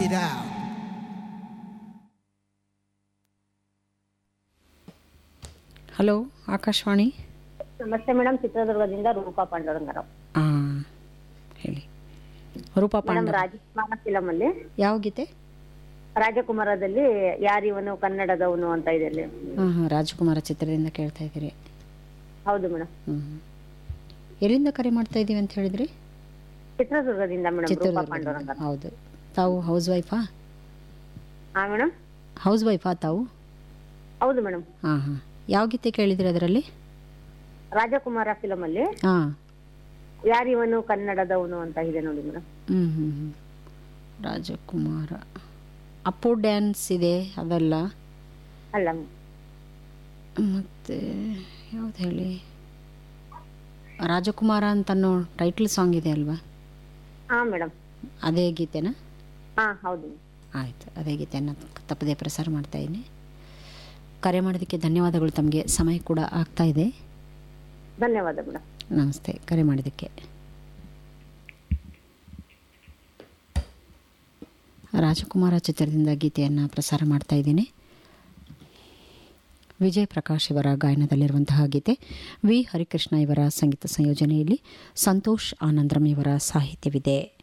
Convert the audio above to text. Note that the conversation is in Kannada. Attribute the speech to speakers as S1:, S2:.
S1: it out.
S2: ಹಲೋ ಆಕಾಶವಾಣಿ
S3: ನಮಸ್ತೆ ಮೇಡಮ್ ಚಿತ್ರದುರ್ಗದಿಂದ ರೂಪಾ ಪಾಂಡುರಂಗರಾವ್
S2: ಹಾಂ ಹೇಳಿ ರೂಪಾ
S3: ಮೇಡಮ್
S2: ಪಾಂಡ
S3: ರಾಜಕುಮಾರ ಫಿಲಂ ಅಲ್ಲಿ
S2: ಯಾವ ಗೀತೆ
S3: ರಾಜಕುಮಾರದಲ್ಲಿ ಯಾರಿವನು ಕನ್ನಡದವನು ಅಂತ ಇದೆ ಅಲ್ಲಿ.
S2: ಹಾಂ ಹಾಂ ರಾಜಕುಮಾರ ಚಿತ್ರದಿಂದ ಕೇಳ್ತಾ ಇದ್ದೀರಿ
S3: ಹೌದು ಮೇಡಮ್
S2: ಹ್ಞೂ ಎಲ್ಲಿಂದ ಕರೆ ಮಾಡ್ತಾ ಇದ್ದೀವಿ ಅಂತ ಹೇಳಿದ್ರಿ
S3: ಚಿತ್ರದುರ್ಗದಿಂದ ಮೇಡಮ್ ರೂಪಾ
S2: ಚಿತ್ರದುರ್ಗದಿಂದ
S3: ಪಾಂಡುರಂಗರಾವ್
S2: ಹೌದು ತಾವು ಹೌಸ್ ವೈಫಾ
S3: ಹಾ ಮೇಡಮ್
S2: ಹೌಸ್ ವೈಫಾ ತಾವು
S3: ಹೌದು ಮೇಡಮ್
S2: ಹಾಂ ಹಾಂ ಯಾವ ಗೀತೆ ಕೇಳಿದ್ರಿ ಅದರಲ್ಲಿ
S3: ರಾಜಕುಮಾರ ಫಿಲಂ ಅಲ್ಲಿ
S2: ಹಾಂ
S3: ಯಾರಿವನು ಕನ್ನಡದವನು ಅಂತ ಇದೆ ನೋಡಿ ಮೇಡಮ್
S2: ಹ್ಞೂ ಹ್ಞೂ ಹ್ಞೂ ರಾಜಕುಮಾರ ಅಪ್ಪು ಡ್ಯಾನ್ಸ್ ಇದೆ ಅದೆಲ್ಲ
S3: ಅಲ್ಲ
S2: ಮತ್ತು ಯಾವ್ದು ಹೇಳಿ ರಾಜಕುಮಾರ ಅಂತನೋ ಟೈಟಲ್ ಸಾಂಗ್ ಇದೆ ಅಲ್ವಾ
S3: ಹಾ ಮೇಡಮ್
S2: ಅದೇ ಗೀತೆನಾ
S3: ಹಾ ಹೌದು
S2: ಆಯಿತು ಅದೇ ಗೀತೆಯನ್ನು ತಪ್ಪದೇ ಪ್ರಸಾರ ಮಾಡ್ತಾ ಇದ್ದೀನಿ ಕರೆ ಮಾಡೋದಕ್ಕೆ ಧನ್ಯವಾದಗಳು ತಮಗೆ ಸಮಯ ಕೂಡ ಆಗ್ತಾ ಇದೆ
S3: ಧನ್ಯವಾದ ಮೇಡಮ್
S2: ನಮಸ್ತೆ ಕರೆ ಮಾಡಿದ್ದಕ್ಕೆ ರಾಜಕುಮಾರ ಚಿತ್ರದಿಂದ ಗೀತೆಯನ್ನು ಪ್ರಸಾರ ಮಾಡ್ತಾ ಇದ್ದೀನಿ ವಿಜಯ್ ಪ್ರಕಾಶ್ ಇವರ ಗಾಯನದಲ್ಲಿರುವಂತಹ ಗೀತೆ ವಿ ಹರಿಕೃಷ್ಣ ಇವರ ಸಂಗೀತ ಸಂಯೋಜನೆಯಲ್ಲಿ ಸಂತೋಷ್ ಆನಂದ್ರಂ ಇವರ ಸಾಹಿತ್ಯವಿದೆ